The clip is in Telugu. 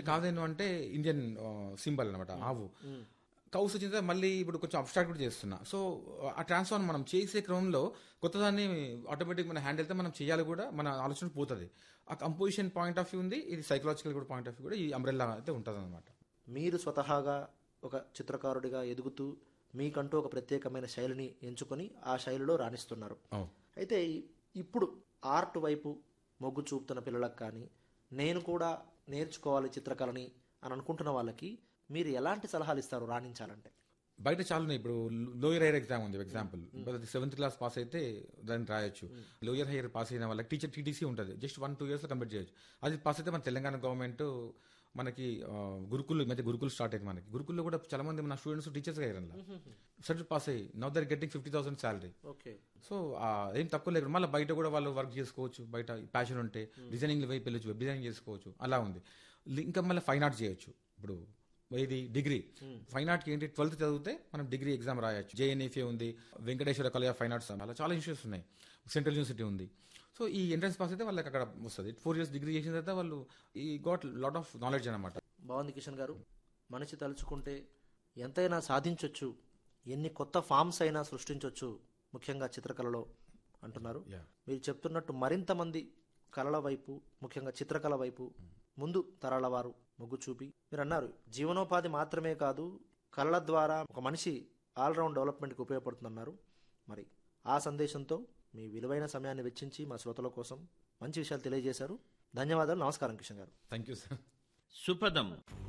కాదేను అంటే ఇండియన్ సింబల్ అనమాట ఆవు కౌస్ వచ్చిన తర్వాత మళ్ళీ ఇప్పుడు కొంచెం అబ్స్ట్రాక్ట్ కూడా చేస్తున్నా సో ఆ ట్రాన్స్ఫార్మ్ మనం చేసే క్రమంలో కొత్తదాన్ని ఆటోమేటిక్ మన హ్యాండ్ వెళ్తే మనం చేయాలి కూడా మన ఆలోచన పోతుంది ఆ కంపోజిషన్ పాయింట్ ఆఫ్ వ్యూ ఉంది ఇది సైకలాజికల్ కూడా పాయింట్ ఆఫ్ వ్యూ కూడా ఈ అంబ్రెల్లా అయితే ఉంటుంది అనమాట మీరు స్వతహాగా ఒక చిత్రకారుడిగా ఎదుగుతూ మీకంటూ ఒక ప్రత్యేకమైన శైలిని ఎంచుకొని ఆ శైలిలో రాణిస్తున్నారు అవును అయితే ఈ- ఇప్పుడు ఆర్ట్ వైపు మొగ్గు చూపుతున్న పిల్లలకు కానీ నేను కూడా నేర్చుకోవాలి చిత్రకళని అని అనుకుంటున్న వాళ్ళకి మీరు ఎలాంటి సలహాలు ఇస్తారు రాణించాలంటే బయట చాలా ఉన్నాయి ఇప్పుడు లోయర్ హైయర్ ఎగ్జామ్ ఉంది ఎగ్జాంపుల్ సెవెంత్ క్లాస్ పాస్ అయితే దాన్ని రాయొచ్చు లోయర్ హైయర్ పాస్ అయిన వాళ్ళకి టీచర్ టీటీసీ ఉంటుంది జస్ట్ వన్ టూ ఇయర్స్ లో కంప్లీట్ చేయొచ్చు అది పాస్ అయితే మన తెలంగాణ గవర్నమెంట్ మనకి ఆ, గురుకులు ఈ మధ్య గురుకులు స్టార్ట్ అయింది మనకి గురుకుల్లో కూడా చాలా మంది మన స్టూడెంట్స్ టీచర్స్ అయ్యారు సర్టిఫికేట్ పాస్ అయ్యి now they're getting fifty thousand salary okay so ఆ, ఏం తక్కువ లేదు మళ్ళీ బయట కూడా వాళ్ళు వర్క్ చేసుకోవచ్చు బయట ప్యాషన్ ఉంటే డిజైనింగ్ వైపు వెళ్ళొచ్చు వెబ్ డిజైనింగ్ చేసుకోవచ్చు అలా ఉంది లి- ఇంకా మళ్ళీ ఫైన్ ఆర్ట్ చేయొచ్చు ఇప్పుడు ఇది డిగ్రీ ఫైన్ ఆర్ట్ ఏంటి ట్వెల్త్ చదివితే మనం డిగ్రీ ఎగ్జామ్ రాయొచ్చు జేఎన్ఎఫ్ఏ ఉంది వెంకటేశ్వర కళ ఫైన్ ఆర్ట్స్ అలా చాలా ఇన్స్టిట్యూట్స్ ఉన్నాయి సెంట్రల్ యూనివర్సిటీ ఉంది సో ఈ ఎంట్రన్స్ పాస్ అయితే వాళ్ళకి అక్కడ వస్తుంది ఫోర్ ఇయర్స్ డిగ్రీ చేసిన తర్వాత వాళ్ళు ఈ గాట్ లాట్ ఆఫ్ నాలెడ్జ్ అనమాట బాగుంది కిషన్ గారు మనిషి తలుచుకుంటే ఎంతైనా సాధించొచ్చు ఎన్ని కొత్త ఫామ్స్ అయినా సృష్టించవచ్చు ముఖ్యంగా చిత్రకళలో అంటున్నారు Yeah. మీరు చెప్తున్నట్టు మరింత మంది కళల వైపు ముఖ్యంగా చిత్రకళ వైపు ముందు తరాల వారు మొగ్గు చూపి మీరు అన్నారు జీవనోపాధి మాత్రమే కాదు కళల ద్వారా ఒక మనిషి ఆల్రౌండ్ డెవలప్మెంట్కి ఉపయోగపడుతుందన్నారు మరి ఆ సందేశంతో మీ విలువైన సమయాన్ని వెచ్చించి మా శ్రోతల కోసం మంచి విషయాలు తెలియజేశారు ధన్యవాదాలు నమస్కారం కిషన్ గారు థ్యాంక్ యూ సార్ సుపదం